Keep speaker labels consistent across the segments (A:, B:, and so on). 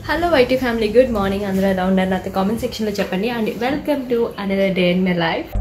A: Hello YT family good morning అందరూ ఎలా ఉన్నారు నాతో కామెంట్ సెక్షన్లో చెప్పండి and welcome to another day in my life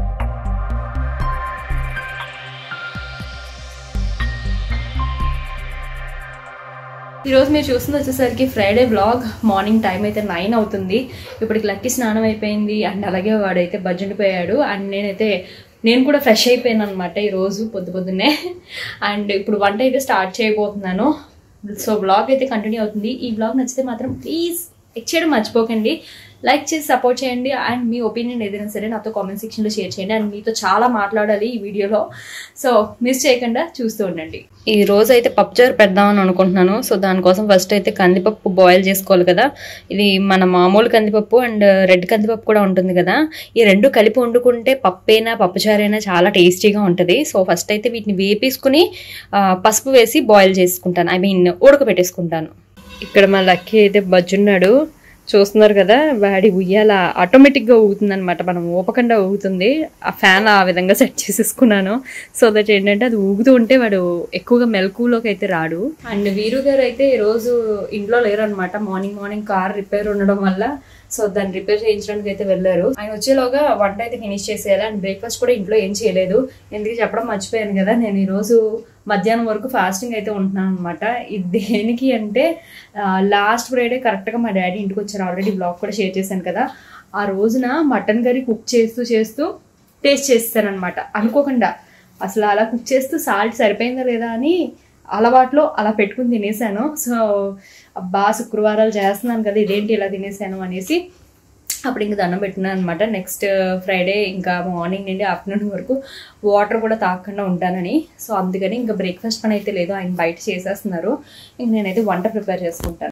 A: ఈరోజు మీరు చూస్తుంది వచ్చేసరికి ఫ్రైడే బ్లాగ్ మార్నింగ్ టైం అయితే నైన్ అవుతుంది ఇప్పటికి లక్కీ స్నానం అయిపోయింది అండ్ అలాగే వాడైతే బజ్జుండిపోయాడు అండ్ నేనైతే నేను కూడా ఫ్రెష్ అయిపోయాను అనమాట ఈరోజు పొద్దు పొద్దున్నే అండ్ ఇప్పుడు వంట అయితే స్టార్ట్ చేయబోతున్నాను సో బ్లాగ్ అయితే కంటిన్యూ అవుతుంది ఈ బ్లాగ్ నచ్చితే మాత్రం ప్లీజ్ లైక్ చేయడం మర్చిపోకండి లైక్ చేసి సపోర్ట్ చేయండి అండ్ మీ ఒపీనియన్ ఏదైనా సరే నాతో కామెంట్ సెక్షన్లో షేర్ చేయండి అండ్ మీతో చాలా మాట్లాడాలి ఈ వీడియోలో సో మిస్ చేయకుండా చూస్తూ ఉండండి ఈ రోజు అయితే పప్పుచారు పెడదామని అనుకుంటున్నాను సో దానికోసం ఫస్ట్ అయితే కందిపప్పు బాయిల్ చేసుకోవాలి కదా ఇది మన మామూలు కందిపప్పు అండ్ రెడ్ కందిపప్పు కూడా ఉంటుంది కదా ఈ రెండు కలిపి వండుకుంటే పప్పైనా పప్పుచారైనా చాలా టేస్టీగా ఉంటుంది సో ఫస్ట్ అయితే వీటిని వేపేసుకుని ఆ, పసుపు వేసి బాయిల్ చేసుకుంటాను ఐ మీన్ ఉడకబెట్టేసుకుంటాను ఇక్కడ మా లక్కీ అయితే బజ్జున్నాడు చూస్తున్నారు కదా వాడి ఉయ్యాల ఆటోమేటిక్గా ఊగుతుంది అనమాట మనం ఊపకుండా ఊగుతుంది ఆ ఫ్యాన్ ఆ విధంగా సెట్ చేసేసుకున్నాను సో దట్ ఏంటంటే అది ఊగుతూ ఉంటే వాడు ఎక్కువగా మెలకులోకి అయితే రాడు అండ్ వీరు గారు అయితే ఈరోజు ఇంట్లో లేరు అనమాట మార్నింగ్ మార్నింగ్ కార్ రిపేర్ ఉండడం వల్ల సో దాన్ని రిపేర్ చేయించడానికి అయితే వెళ్ళారు ఆయన వచ్చేలోగా వంట అయితే ఫినిష్ చేసేయాలి అండ్ బ్రేక్ఫాస్ట్ కూడా ఇంట్లో ఏం చేయలేదు ఎందుకు చెప్పడం మర్చిపోయాను కదా నేను ఈరోజు మధ్యాహ్నం వరకు ఫాస్టింగ్ అయితే ఉంటున్నాను అనమాట ఇది దేనికి అంటే లాస్ట్ ఫ్రైడే కరెక్ట్గా మా డాడీ ఇంటికి వచ్చారు ఆల్రెడీ బ్లాగ్ కూడా షేర్ చేశాను కదా ఆ రోజున మటన్ కర్రీ కుక్ చేస్తూ చేస్తూ టేస్ట్ చేస్తానమాట అనుకోకుండా అసలు అలా కుక్ చేస్తూ సాల్ట్ సరిపోయిందా లేదా అని అలవాట్లో అలా పెట్టుకుని తినేసాను సో అబ్బా శుక్రవారాలు చేస్తున్నాను కదా ఇదేంటి ఇలా తినేసాను అనేసి అప్పుడు ఇంక దండం పెట్టినాను అనమాట నెక్స్ట్ ఫ్రైడే ఇంకా మార్నింగ్ నుండి ఆఫ్టర్నూన్ వరకు వాటర్ కూడా తాగకుండా ఉంటానని సో అందుకని ఇంకా బ్రేక్ఫాస్ట్ పని అయితే లేదు ఆయన బయట చేసేస్తున్నారు ఇంక నేనైతే వంట ప్రిపేర్ చేసుకుంటాను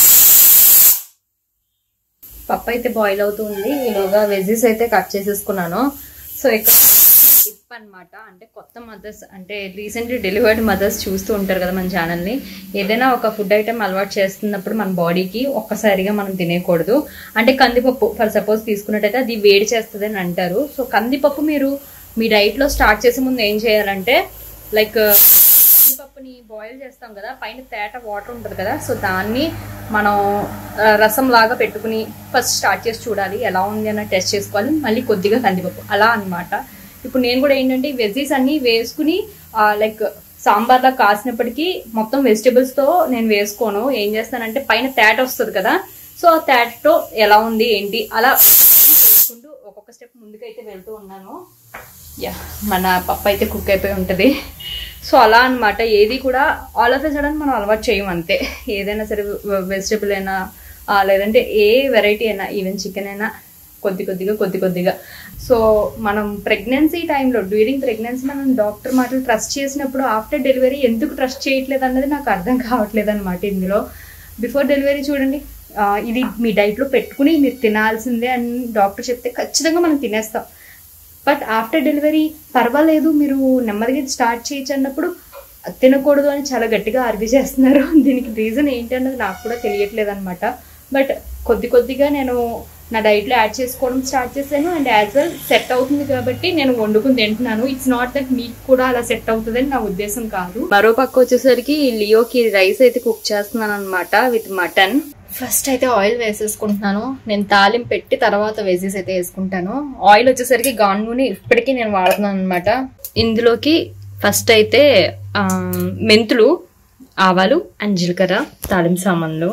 A: పప్పు అయితే బాయిల్ అవుతుంది ఈలోగా వెజెస్ అయితే కట్ చేసేసుకున్నాను సో ఇక్కడ టిప్ అనమాట అంటే కొత్త మదర్స్ అంటే రీసెంట్లీ డెలివర్డ్ మదర్స్ చూస్తూ ఉంటారు కదా మన ఛానల్ని ఏదైనా ఒక ఫుడ్ ఐటెం అలవాటు చేస్తున్నప్పుడు మన బాడీకి ఒక్కసారిగా మనం తినేయకూడదు అంటే కందిపప్పు ఫర్ సపోజ్ తీసుకున్నట్టయితే అది వేడి చేస్తుంది అని అంటారు సో కందిపప్పు మీరు మీ డైట్లో స్టార్ట్ చేసే ముందు ఏం చేయాలంటే లైక్ కందిపప్పుని బాయిల్ చేస్తాం కదా పైన తేట వాటర్ ఉంటుంది కదా సో దాన్ని మనం ఆ, రసం లాగా పెట్టుకుని ఫస్ట్ స్టార్ట్ చేసి చూడాలి ఎలా ఉంది అన్న టెస్ట్ చేసుకోవాలి మళ్ళీ కొద్దిగా కందిపప్పు అలా అన్నమాట ఇప్పుడు నేను కూడా ఏంటంటే వెజీస్ అన్ని వేసుకుని లైక్ సాంబార్లా కాసినప్పటికీ మొత్తం వెజిటబుల్స్తో నేను వేసుకోను ఏం చేస్తానంటే పైన తేట వస్తుంది కదా సో ఆ తేటతో ఎలా ఉంది ఏంటి అలా చేసుకుంటూ ఒక్కొక్క స్టెప్ ముందుకైతే వెళ్తూ ఉన్నాను యా మన పప్పు అయితే కుక్ అయిపోయి ఉంటుంది సో అలా అన్నమాట ఏది కూడా ఆల్ ఆఫ్ ఎ సడన్ మనం అలవాటు చేయం అంతే ఏదైనా సరే వెజిటబుల్ అయినా ఆ, లేదంటే ఏ వెరైటీ అయినా ఈవెన్ చికెన్ అయినా కొద్ది కొద్దిగా కొద్ది కొద్దిగా సో మనం ప్రెగ్నెన్సీ టైంలో డ్యూరింగ్ ప్రెగ్నెన్సీ మనం డాక్టర్ మాటలు ట్రస్ట్ చేసినప్పుడు ఆఫ్టర్ డెలివరీ ఎందుకు ట్రస్ట్ చేయట్లేదు అన్నది నాకు అర్థం కావట్లేదు అనమాట ఇందులో బిఫోర్ డెలివరీ చూడండి ఆ, ఇది మీ డైట్లో పెట్టుకుని మీరు తినాల్సిందే అని డాక్టర్ చెప్తే ఖచ్చితంగా మనం తినేస్తాం బట్ ఆఫ్టర్ డెలివరీ పర్వాలేదు మీరు నెమ్మదిగా స్టార్ట్ చేయొచ్చు అన్నప్పుడు అది తినకూడదు అని చాలా గట్టిగా ఆర్గ్యూ చేస్తున్నారు దీనికి రీజన్ ఏంటి అన్నది నాకు కూడా తెలియట్లేదు అనమాట బట్ కొద్ది కొద్దిగా నేను నా డైట్లో యాడ్ చేసుకోవడం స్టార్ట్ చేశాను అండ్ యాజ్ వెల్ సెట్ అవుతుంది కాబట్టి నేను వండుకుని తింటున్నాను ఇట్స్ నాట్ దట్ మీకు కూడా అలా సెట్ అవుతుందని నా ఉద్దేశం కాదు మరో పక్క వచ్చేసరికి లియోకి రైస్ అయితే కుక్ చేస్తున్నాను అనమాట విత్ మటన్ ఫస్ట్ అయితే ఆయిల్ వేసేసుకుంటున్నాను నేను తాలింపు పెట్టి తర్వాత వేసేసి అయితే వేసుకుంటాను ఆయిల్ వచ్చేసరికి గాన్ నూనె ఇప్పటికీ నేను వాడుతున్నాను అనమాట ఇందులోకి ఫస్ట్ అయితే ఆ, మెంతులు ఆవాలు అండ్ జీలకర్ర తాలింపు సామాన్లు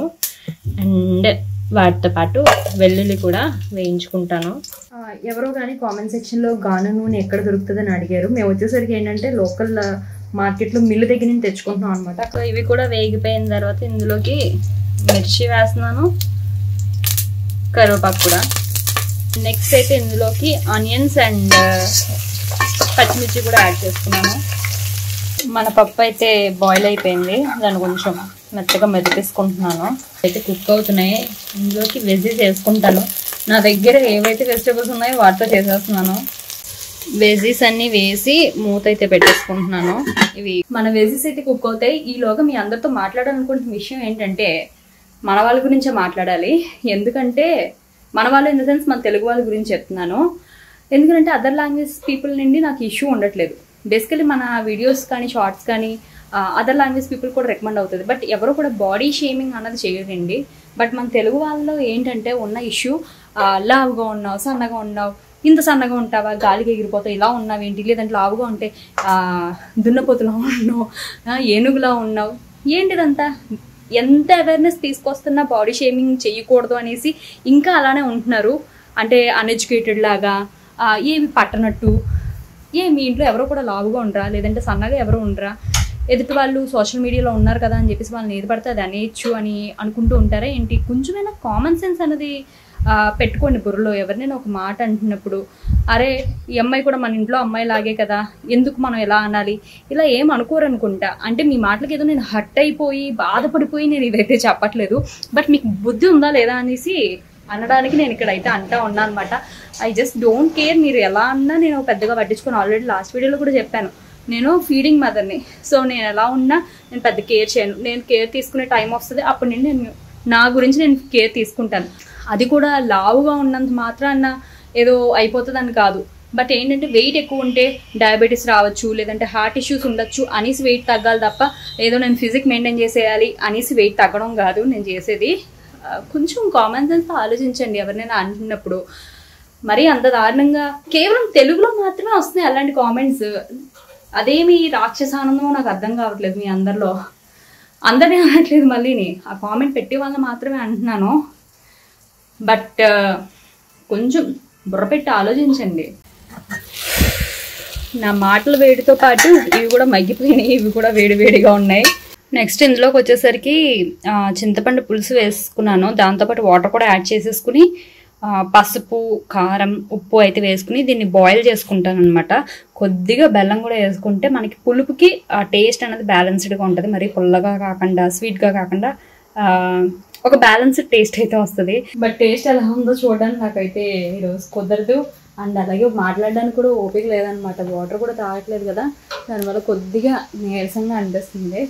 A: అండ్ వాటితో పాటు వెల్లుల్లి కూడా వేయించుకుంటాను ఆ, ఎవరో కానీ కామెంట్ సెక్షన్లో గాను నూనె ఎక్కడ దొరుకుతుందని అడిగారు మేము వచ్చేసరికి ఏంటంటే లోకల్ మార్కెట్లో మిల్లు దగ్గర నుంచి తెచ్చుకుంటున్నాం అనమాట సో ఇవి కూడా వేగిపోయిన తర్వాత ఇందులోకి మిర్చి వేస్తున్నాను కరివేపాకు కూడా నెక్స్ట్ అయితే ఇందులోకి ఆనియన్స్ అండ్ పచ్చిమిర్చి కూడా యాడ్ చేసుకున్నాను మన పప్పు అయితే బాయిల్ అయిపోయింది దాన్ని కొంచెం మెత్తగా మెదిపేసుకుంటున్నాను అయితే కుక్ అవుతున్నాయి ఇందులోకి వెజెస్ వేసుకుంటాను నా దగ్గర ఏవైతే వెజిటేబుల్స్ ఉన్నాయో వాటితో చేసేస్తున్నాను వెజీస్ అన్ని వేసి మూత అయితే పెట్టేసుకుంటున్నాను ఇవి మన వెజీస్ అయితే కుక్ అవుతాయి ఈలోగా మీ అందరితో మాట్లాడాలనుకుంటున్న విషయం ఏంటంటే మన వాళ్ళ గురించే మాట్లాడాలి ఎందుకంటే మన వాళ్ళు ఇన్ ద సెన్స్ మన తెలుగు వాళ్ళ గురించి చెప్తున్నాను ఎందుకంటే అదర్ లాంగ్వేజ్ పీపుల్ నుండి నాకు ఇష్యూ ఉండట్లేదు బేసికలీ మన వీడియోస్ కానీ షార్ట్స్ కానీ అదర్ లాంగ్వేజ్ పీపుల్ కూడా రికమెండ్ అవుతుంది బట్ ఎవరు కూడా బాడీ షేమింగ్ అన్నది చేయదండి బట్ మన తెలుగు వాళ్ళలో ఏంటంటే ఉన్న ఇష్యూ లావుగా ఉన్నావు సన్నగా ఉన్నావు ఇంత సన్నగా ఉంటావా గాలికి ఎగిరిపోతావు ఇలా ఉన్నావు ఏంటి లేదంటే లావుగా ఉంటే ఆ, దున్నపోతులా ఉన్నావు ఆ, ఏనుగులా ఉన్నావు ఏంటిదంతా ఎంత అవేర్నెస్ తీసుకొస్తున్నా బాడీ షేమింగ్ చేయకూడదు అనేసి ఇంకా అలానే ఉంటున్నారు అంటే అన్ఎడ్యుకేటెడ్ లాగా ఆ, ఏమి పట్టనట్టు ఏ మీ ఇంట్లో ఎవరో కూడా లావుగా ఉండరా లేదంటే సన్నగా ఎవరు ఉండరా ఎదుటి వాళ్ళు సోషల్ మీడియాలో ఉన్నారు కదా అని చెప్పేసి వాళ్ళని ఏది పడితే అది అనేయచ్చు అని అనుకుంటూ ఉంటారా ఏంటి కొంచెమైనా కామన్ సెన్స్ అనేది ఆ, పెట్టుకోండి బుర్రలో ఎవరినైనా ఒక మాట అంటున్నప్పుడు అరే ఈ అమ్మాయి కూడా మన ఇంట్లో అమ్మాయి లాగే కదా ఎందుకు మనం ఎలా అనాలి ఇలా ఏం అనుకోరు అనుకుంటా అంటే మీ మాటలకి ఏదో నేను హట్ అయిపోయి బాధపడిపోయి నేను ఇదైతే చెప్పట్లేదు బట్ మీకు బుద్ధి ఉందా లేదా అనేసి అనడానికి నేను ఇక్కడ అయితే అంటా ఉన్నా అనమాట ఐ జస్ట్ డోంట్ కేర్ మీరు ఎలా అన్నా నేను పెద్దగా పట్టించుకొని ఆల్రెడీ లాస్ట్ వీడియోలో కూడా చెప్పాను నేను ఫీడింగ్ మదర్ని సో నేను ఎలా ఉన్నా నేను పెద్ద కేర్ చేయను నేను కేర్ తీసుకునే టైం వస్తుంది అప్పుడు నేను నేను నా గురించి నేను కేర్ తీసుకుంటాను అది కూడా లావుగా ఉన్నంత మాత్రాన ఏదో అయిపోతుందని కాదు బట్ ఏంటంటే వెయిట్ ఎక్కువ ఉంటే డయాబెటీస్ రావచ్చు లేదంటే హార్ట్ ఇష్యూస్ ఉండొచ్చు అనేసి వెయిట్ తగ్గాలి తప్ప ఏదో నేను ఫిజిక్ మెయింటైన్ చేసేయాలి అనేసి వెయిట్ తగ్గడం కాదు నేను చేసేది ఆ, కొంచెం కామన్ సెన్స్ ఆలోచించండి ఎవరినైనా అంటున్నప్పుడు మరి అంత దారుణంగా కేవలం తెలుగులో మాత్రమే వస్తున్నాయి అలాంటి కామెంట్స్ అదేమి రాక్షసానందమో నాకు అర్థం కావట్లేదు మీ అందరిలో అందరినీ అనట్లేదు మళ్ళీని ఆ కామెంట్ పెట్టే వాళ్ళని మాత్రమే అంటున్నాను బట్ కొంచెం బుర్ర పెట్టి ఆలోచించండి నా మాటల వేడితో పాటు ఇవి కూడా మగ్గిపోయినాయి ఇవి కూడా వేడి వేడిగా ఉన్నాయి నెక్స్ట్ ఇందులోకి వచ్చేసరికి ఆ, చింతపండు పులుసు వేసుకున్నాను దాంతోపాటు వాటర్ కూడా యాడ్ చేసేసుకుని ఆ, పసుపు కారం ఉప్పు అయితే వేసుకుని దీన్ని బాయిల్ చేసుకుంటాను అనమాట కొద్దిగా బెల్లం కూడా వేసుకుంటే మనకి పులుపుకి ఆ టేస్ట్ అనేది బ్యాలెన్స్డ్గా ఉంటుంది మరి పుల్లగా కాకుండా స్వీట్గా కాకుండా ఆ, ఒక బ్యాలెన్స్డ్ టేస్ట్ అయితే వస్తుంది బట్ టేస్ట్ ఎలా ఉందో చూడడానికి నాకైతే ఈరోజు కుదరదు అండ్ అలాగే మాట్లాడడానికి కూడా ఓపిక లేదనమాట వాటర్ కూడా తాగట్లేదు కదా దానివల్ల కొద్దిగా నీరసంగా అనిపిస్తుంది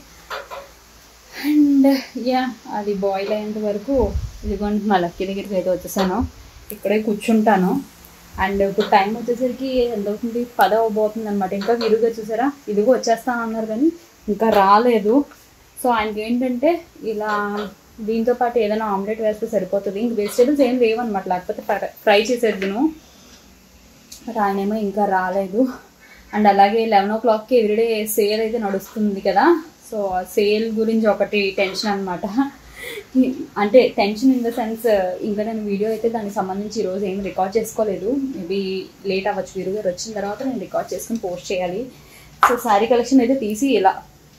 A: అండ్ యా అది బాయిల్ అయ్యేంత వరకు ఇదిగోండి మా లక్కీ దగ్గరికి అయితే వచ్చేసాను ఇక్కడే కూర్చుంటాను అండ్ ఇప్పుడు టైం వచ్చేసరికి ఎంత అవుతుంది పద అవబోతుంది అనమాట ఇంకా విరుగా చూసారా ఇదిగో వచ్చేస్తాను అన్నారు కానీ ఇంకా రాలేదు సో ఆయనకి ఏంటంటే ఇలా దీంతో పాటు ఏదైనా ఆమ్లెట్ వేస్తే సరిపోతుంది ఇంక వెజిటేబుల్స్ ఏం లేవు అనమాట లేకపోతే ఫ్రై చేసేద్దును మరి ఆయనేమో ఇంకా రాలేదు అండ్ అలాగే లెవెన్ ఓ క్లాక్కి ఎవ్రీడే సేల్ అయితే నడుస్తుంది కదా సో ఆ సేల్ గురించి ఒకటి టెన్షన్ అనమాట అంటే టెన్షన్ ఇన్ ద సెన్స్ ఇంకా నేను వీడియో అయితే దానికి సంబంధించి ఈరోజు ఏం రికార్డ్ చేసుకోలేదు మేబీ లేట్ అవ్వచ్చు వీరు గారు వచ్చిన తర్వాత నేను రికార్డ్ చేసుకుని పోస్ట్ చేయాలి సో శారీ కలెక్షన్ అయితే తీసి ఇలా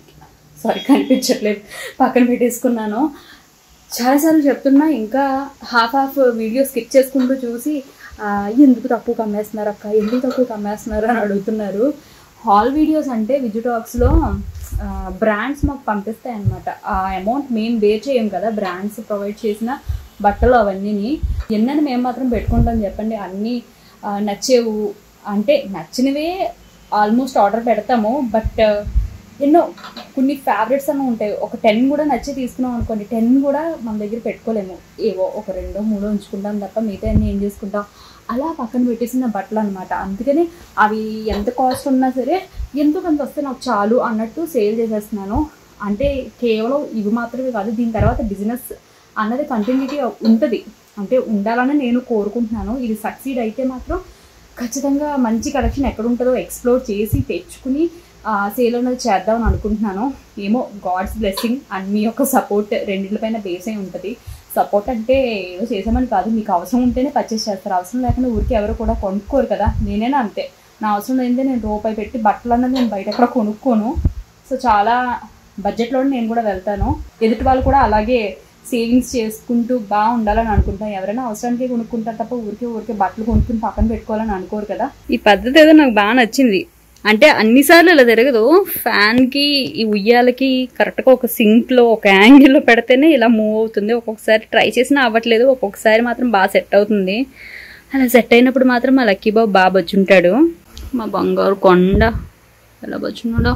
A: సారీ కనిపించట్లేదు పక్కన పెట్టేసుకున్నాను చాలాసార్లు చెప్తున్నా ఇంకా హాఫ్ హాఫ్ వీడియో స్కిప్ చేసుకుంటూ చూసి ఆ, ఎందుకు తక్కువ అమ్మేస్తున్నారు అక్క ఎందుకు తక్కువ అమ్మేస్తున్నారు అని అడుగుతున్నారు హాల్ వీడియోస్ అంటే విజుటాక్స్లో బ్రాండ్స్ మాకు పంపిస్తాయి అనమాట ఆ అమౌంట్ మేము బేర్ చేయం కదా బ్రాండ్స్ ప్రొవైడ్ చేసిన బట్టలు అవన్నీని ఎన్నని మేము మాత్రం పెట్టుకుంటాం చెప్పండి అన్నీ ఆ, నచ్చేవు అంటే నచ్చినవే ఆల్మోస్ట్ ఆర్డర్ పెడతాము బట్ ఎన్నో కొన్ని ఫేవరెట్స్ అన్న ఉంటాయి ఒక టెన్ కూడా నచ్చి తీసుకున్నాం అనుకోండి టెన్ కూడా మన దగ్గర పెట్టుకోలేము ఏవో ఒక రెండో మూడో ఉంచుకుంటాం తప్ప మిగతా అన్ని ఏం చేసుకుంటాం అలా పక్కన పెట్టేసిన బట్టలు అనమాట అందుకని అవి ఎంత కాస్ట్ ఉన్నా సరే ఎంతో కొంత వస్తే నాకు చాలు అన్నట్టు సేల్ చేసేస్తున్నాను అంటే కేవలం ఇవి మాత్రమే కాదు దీని తర్వాత బిజినెస్ అన్నది కంటిన్యూటీ ఉంటుంది అంటే ఉండాలని నేను కోరుకుంటున్నాను ఇది సక్సీడ్ అయితే మాత్రం ఖచ్చితంగా మంచి కలెక్షన్ ఎక్కడ ఉంటుందో ఎక్స్ప్లోర్ చేసి తెచ్చుకుని సేల్ అనేది చేద్దామని అనుకుంటున్నాను ఏమో గాడ్స్ బ్లెస్సింగ్ అండ్ మీ యొక్క సపోర్ట్ రెండింటిపైన బేస్ అయి ఉంటుంది సపోర్ట్ అంటే ఏదో చేసామని కాదు మీకు అవసరం ఉంటేనే పర్చేస్ చేస్తారు అవసరం లేకుండా ఊరికి ఎవరు కూడా కొనుక్కోరు కదా నేనైనా అంతే నా అవసరం లేనిదే నేను రూపాయి పెట్టి బట్టలు అన్నది నేను బయట ఎక్కడ కొనుక్కోను సో చాలా బడ్జెట్లో నేను కూడా వెళ్తాను ఎదుటి వాళ్ళు కూడా అలాగే సేవింగ్స్ చేసుకుంటూ బాగా ఉండాలని అనుకుంటాం ఎవరైనా అవసరానికి కొనుక్కుంటారు తప్ప ఊరికే ఊరికే బట్టలు కొనుక్కుని పక్కన పెట్టుకోవాలని అనుకోరు కదా ఈ పద్ధతి ఏదో నాకు బాగా నచ్చింది అంటే అన్నిసార్లు ఇలా జరగదు ఫ్యాన్కి ఈ ఉయ్యాలకి కరెక్ట్గా ఒక సింక్లో ఒక యాంగిల్లో పెడితేనే ఇలా మూవ్ అవుతుంది ఒక్కొక్కసారి ట్రై చేసినా అవ్వట్లేదు ఒక్కొక్కసారి మాత్రం బాగా సెట్ అవుతుంది అలా సెట్ అయినప్పుడు మాత్రం మా లక్కీ బాబు బాగా వచ్చుంటాడు మా బంగారు కొండ ఎలా వచ్చున్నాడో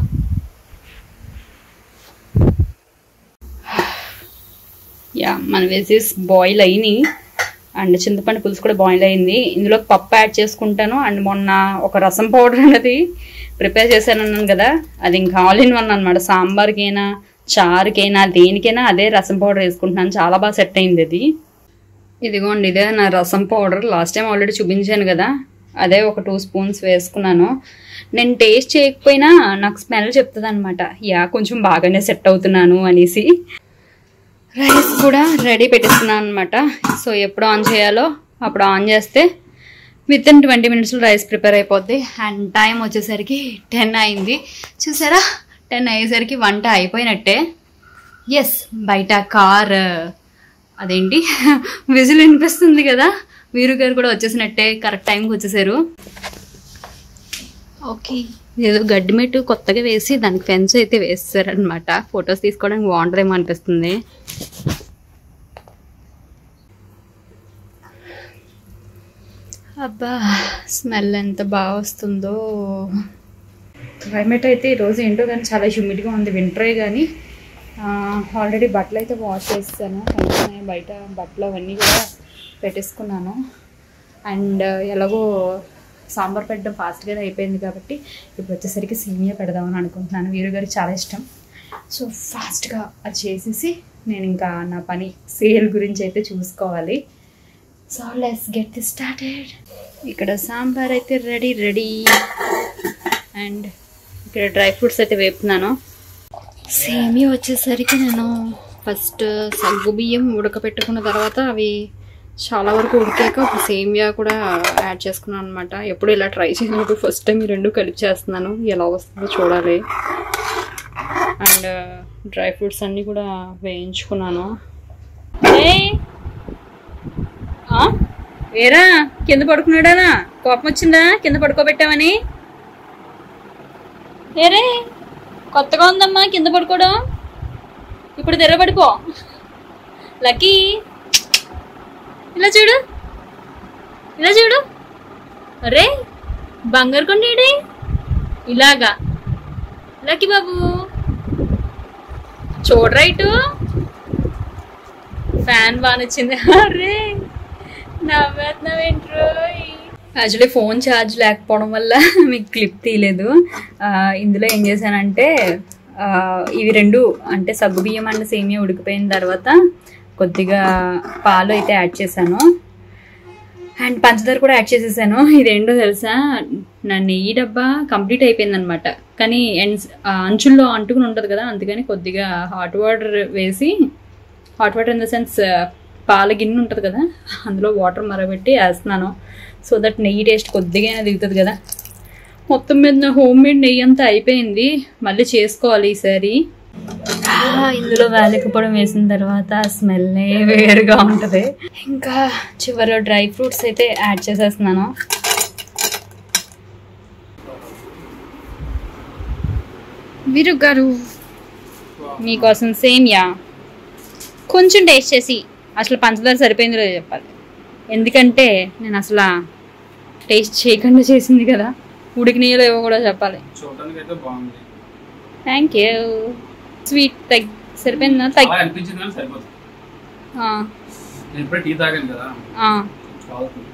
A: యా మన వెజెస్ బాయిల్ అయినాయి
B: అండ్ చింతపండు పులుసు కూడా బాయిల్ అయింది ఇందులో పప్పు యాడ్ చేసుకుంటాను అండ్ మొన్న ఒక రసం పౌడర్ అనేది ప్రిపేర్ చేశాను అన్నాను కదా అది ఇంకా ఆల్ ఇన్ వన్ అనమాట సాంబార్కైనా చారుకైనా దేనికైనా అదే రసం పౌడర్ వేసుకుంటున్నాను చాలా బాగా సెట్ అయింది అది ఇదిగోండి ఇదే నా రసం పౌడర్ లాస్ట్ టైం ఆల్రెడీ చూపించాను కదా అదే ఒక టూ స్పూన్స్ వేసుకున్నాను నేను టేస్ట్ చేయకపోయినా నాకు స్మెల్ చెప్తుంది అనమాట యా కొంచెం బాగానే సెట్ అవుతున్నాను అనేసి రైస్ కూడా రెడీ పెట్టేస్తున్నాను అనమాట సో ఎప్పుడు ఆన్ చేయాలో అప్పుడు ఆన్ చేస్తే విత్ ఇన్ ట్వంటీ మినిట్స్లో రైస్ ప్రిపేర్ అయిపోద్ది అండ్ టైం వచ్చేసరికి టెన్ అయింది చూసారా టెన్ అయ్యేసరికి వంట అయిపోయినట్టే ఎస్ బయట కార్ అదేంటి విజిల్ వినిపిస్తుంది కదా వీరు గారు కూడా వచ్చేసినట్టే కరెక్ట్ టైంకి వచ్చేసారు ఓకే ఏదో గడ్డిమెట్టు కొత్తగా వేసి దానికి ఫెన్స్ అయితే వేస్తారనమాట ఫొటోస్ తీసుకోవడానికి బాగుంటుందేమో అనిపిస్తుంది అబ్బా స్మెల్ ఎంత బాగా వస్తుందో క్లైమేట్ అయితే ఈరోజు ఏంటో కానీ చాలా హ్యూమిడ్గా ఉంది వింటరే కానీ ఆల్రెడీ బట్టలు అయితే వాష్ చేస్తాను వెంటనే బయట బట్టలు అవన్నీ కూడా పెట్టేసుకున్నాను అండ్ ఎలాగో సాంబార్ పెట్టడం ఫాస్ట్గా అయిపోయింది కాబట్టి ఇప్పుడు వచ్చేసరికి సేమియా పెడదామని అనుకుంటున్నాను వీరు గారికి చాలా ఇష్టం సో ఫాస్ట్గా అది చేసేసి నేను ఇంకా నా పని సేల్ గురించి అయితే చూసుకోవాలి so let's get the started ఇక్కడ సాంబార్ అయితే రెడీ రెడీ అండ్ ఇక్కడ డ్రై ఫ్రూట్స్ అయితే వేపుతున్నాను సేమియా వచ్చేసరికి నేను ఫస్ట్ సగ్గు బియ్యం ఉడకపెట్టుకున్న తర్వాత అవి చాలా వరకు ఉడికాక ఒక సేమియా కూడా యాడ్ చేసుకున్నాను అనమాట ఎప్పుడు ఇలా ట్రై చేయలేదు ఫస్ట్ టైం ఈ రెండు కలిపి చేస్తున్నాను ఎలా వస్తుందో చూడాలి అండ్ డ్రై ఫ్రూట్స్ అన్నీ కూడా వేయించుకున్నాను ఏయ్! ఆ? ఏరా కింద పడుకున్నాడానా కోపం వచ్చిందా కింద పడుకోబెట్టామని ఏరే కొత్తగా ఉందమ్మా కింద పడుకోవడం ఇప్పుడు తెరబడిపో లక్కీ ఇలా చూడు ఇలా చూడు అరే బంగారు కొండేడి ఇలాగా లక్కీ బాబు చూడరా ఇటు ఫ్యాన్ బాగా నచ్చింది అరే నవ్వేస్తున్నావేంట్రో యాక్చువల్లీ ఫోన్ ఛార్జ్ లేకపోవడం వల్ల మీకు క్లిప్ తీయలేదు ఆ, ఇందులో ఏం చేశానంటే ఆ, ఇవి రెండు అంటే సగ్గు బియ్యం అండ్ సేమియా ఉడికిపోయిన తర్వాత కొద్దిగా పాలు అయితే యాడ్ చేశాను అండ్ పంచదార కూడా యాడ్ చేసేసాను ఇదేంటో తెలుసా నా నెయ్యి డబ్బా కంప్లీట్ అయిపోయింది అనమాట కానీ ఎండ్స్ ఆ అంచుల్లో అంటుకుని ఉంటుంది కదా అందుకని కొద్దిగా హాట్ వాటర్ వేసి hot water in the sense పాల గిన్నె ఉంటుంది కదా అందులో వాటర్ మరబెట్టి వేస్తున్నాను సో దట్ నెయ్యి టేస్ట్ కొద్దిగా దిగుతుంది కదా మొత్తం మీద నా హోమ్ మేడ్ నెయ్యి అంతా అయిపోయింది మళ్ళీ చేసుకోవాలి ఈసారి ఆ, ఇందులో వేలకపోవడం వేసిన తర్వాత స్మెల్ వేరుగా ఉంటుంది ఇంకా చివరిలో డ్రై ఫ్రూట్స్ అయితే యాడ్ చేసేస్తున్నాను వీరు గారు మీకోసం సేమియా కొంచెం టేస్ట్ చేసి అసలు పంచదార సరిపోయిందో లేదో చెప్పాలి ఎందుకంటే నేను అసలు టేస్ట్ చేయకుండా చేసింది కదా ఉడికినీయలో ఏవో కూడా చెప్పాలి
C: చూడటానికి అయితే బాగుంది
B: థ్యాంక్ యూ స్వీట్ తగ్గి సరిపోయిందా తగ్గి
C: బాగా అనిపించింది కానీ సరిపోతుంది నేను ఇప్పుడే టీ తాగాను కదా చాలుతుంది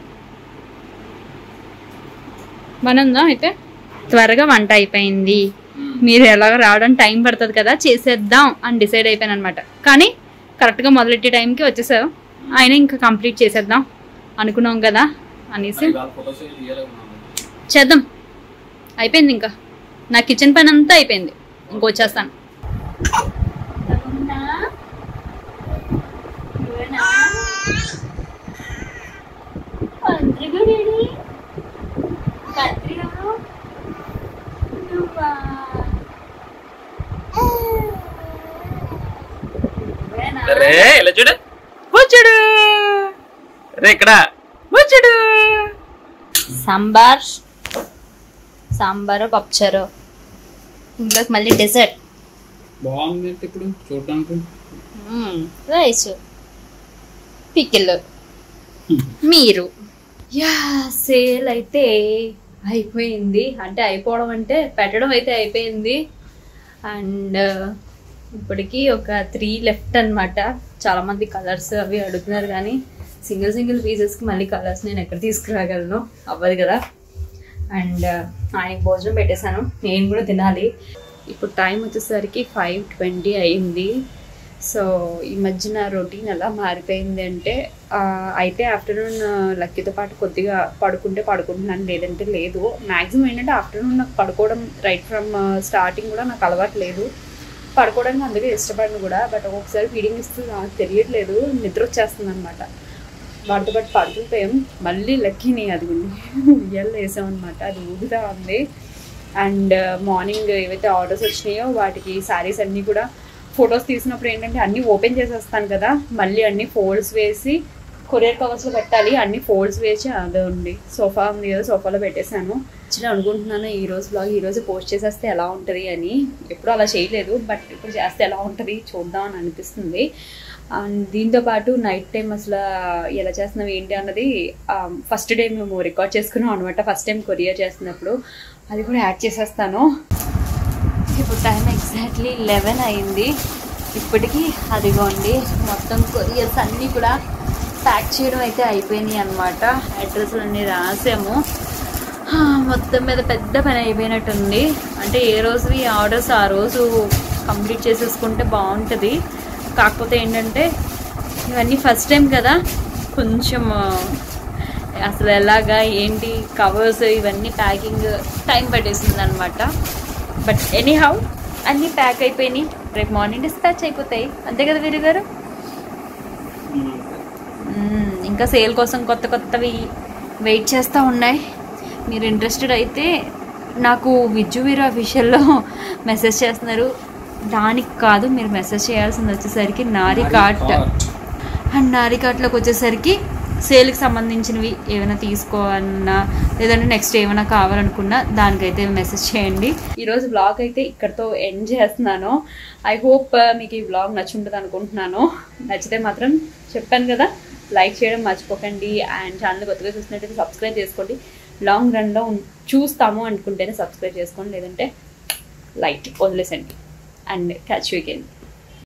B: బాగుందా అయితే త్వరగా వంట అయిపోయింది మీరు ఎలాగ రావడం టైం పడుతుంది కదా చేసేద్దాం అని డిసైడ్ అయిపోయాను అనమాట కానీ కరెక్ట్గా మొదలెట్టే టైంకి వచ్చేసావు ఆయన ఇంకా కంప్లీట్ చేసేద్దాం అనుకున్నాం కదా అనేసి
C: ఫొటోస్ ఇయ్యలేదు
B: చేద్దాం అయిపోయింది ఇంకా నా కిచెన్ పని అంతా అయిపోయింది ఇంకొచ్చేస్తాను
C: రే ఇలా చూడు వచ్చాడు రే ఇక్కడ వచ్చాడు
B: సాంబార్ సాంబారు పప్పుచారు ఇంట్లోకి మళ్ళీ డెజర్ట్
C: బాగుంది అంటే ఇప్పుడు చూడటానికి
B: రైస్ పికిల్ మీరు యా సేల్ అయితే అయిపోయింది అంటే అయిపోవడం అంటే పెట్టడం అయితే అయిపోయింది అండ్ ఇప్పటికి ఒక త్రీ లెఫ్ట్ అనమాట చాలా మంది కలర్స్ అవి అడుగుతున్నారు కానీ
A: సింగిల్ సింగిల్ పీసెస్కి మళ్ళీ కలర్స్ నేను ఎక్కడ తీసుకురాగలను అవ్వదు కదా అండ్ ఆయనకి భోజనం పెట్టేశాను నేను కూడా తినాలి ఇప్పుడు టైం వచ్చేసరికి ఫైవ్ ట్వంటీ అయింది సో ఈ మధ్యన రొటీన్ ఎలా మారిపోయింది అంటే ఆ, అయితే ఆఫ్టర్నూన్ లక్కీతో పాటు కొద్దిగా పడుకుంటే పడుకుంటున్నాను లేదంటే లేదు మ్యాక్సిమం ఏంటంటే ఆఫ్టర్నూన్ నాకు పడుకోవడం రైట్ ఫ్రమ్ స్టార్టింగ్ కూడా నాకు అలవాటు లేదు పడుకోవడానికి అందుకే ఇష్టపడను కూడా బట్ ఒక్కొక్కసారి ఫీడింగ్ ఇస్తూ నాకు తెలియట్లేదు నిద్ర వచ్చేస్తుంది అనమాట వాటితో పాటు పడుకుంటాం మళ్ళీ లక్కీని అది ఉయ్యాలు వేసాం అనమాట అది ఊగుతా ఉంది అండ్ మార్నింగ్ ఏవైతే ఆర్డర్స్ వచ్చినాయో వాటికి శారీస్ అన్నీ కూడా ఫొటోస్ తీసినప్పుడు ఏంటంటే అన్నీ ఓపెన్ చేసేస్తాను కదా మళ్ళీ అన్ని ఫోల్డ్స్ వేసి కొరియర్ కవర్స్లో పెట్టాలి అన్ని ఫోల్డ్స్ వేసి అదే ఉంది సోఫా ఉంది కదా సోఫాలో పెట్టేశాను యాక్చువల్లీ అనుకుంటున్నాను ఈ రోజు బ్లాగ్ ఈ రోజు పోస్ట్ చేసేస్తే ఎలా ఉంటుంది అని ఎప్పుడు అలా చేయలేదు బట్ ఇప్పుడు చేస్తే ఎలా ఉంటుంది చూద్దాం అని అనిపిస్తుంది అండ్ దీంతో పాటు నైట్ టైం అసలు ఎలా చేస్తున్నాం ఏంటి అన్నది ఫస్ట్ డే మేము రికార్డ్ చేసుకున్నాం అనమాట ఫస్ట్ టైం కొరియర్ చేస్తున్నప్పుడు అది కూడా యాడ్ చేసేస్తాను ఇప్పుడు టైం ఎగ్జాక్ట్లీ లెవెన్ అయింది ఇప్పటికీ అదిగోండి మొత్తం కొరియర్స్ అన్నీ కూడా ప్యాక్ చేయడం అయితే అయిపోయినాయి అనమాట అడ్రస్లు అన్నీ రాసాము హా, మొత్తం మీద పెద్ద పని అయిపోయినట్టుంది అంటే ఏ రోజు ఈ ఆర్డర్స్ ఆ రోజు కంప్లీట్ చేసేసుకుంటే బాగుంటుంది కాకపోతే ఏంటంటే ఇవన్నీ ఫస్ట్ టైం కదా కొంచెం ఆ, అసలు ఎలాగా ఏంటి కవర్స్ ఇవన్నీ ప్యాకింగ్ టైం పట్టేసింది అనమాట బట్ ఎనీ హౌ అన్నీ ప్యాక్ అయిపోయినాయి రేపు మార్నింగ్ డిస్పాచ్ అయిపోతాయి అంతే కదా వీరు గారు మ్మ్. ఇంకా సేల్ కోసం కొత్త కొత్తవి వెయిట్ చేస్తూ ఉన్నాయి మీరు ఇంట్రెస్టెడ్ అయితే నాకు విజ్జు వీరు అఫీషియల్లో మెసేజ్ చేస్తున్నారు దానికి కాదు మీరు మెసేజ్ చేయాల్సింది వచ్చేసరికి నారి కార్ట్ అండ్ నారి కార్ట్లోకి వచ్చేసరికి సేల్కి సంబంధించినవి ఏమైనా తీసుకోవాలన్నా లేదంటే నెక్స్ట్ ఏమైనా కావాలనుకున్నా దానికైతే మెసేజ్ చేయండి ఈరోజు బ్లాగ్ అయితే ఇక్కడతో ఎండ్ చేస్తున్నాను ఐ హోప్ మీకు ఈ బ్లాగ్ నచ్చుంటుంది అనుకుంటున్నాను నచ్చితే మాత్రం చెప్పాను కదా లైక్ చేయడం మర్చిపోకండి అండ్ ఛానల్ కొత్తగా చూసినట్టయితే సబ్స్క్రైబ్ చేసుకోండి లాంగ్ రన్లో చూస్తాము అనుకుంటేనే సబ్స్క్రైబ్ చేసుకోండి లేదంటే లైట్ వదిలేసండి అండ్ క్యాచ్ యూ అగైన్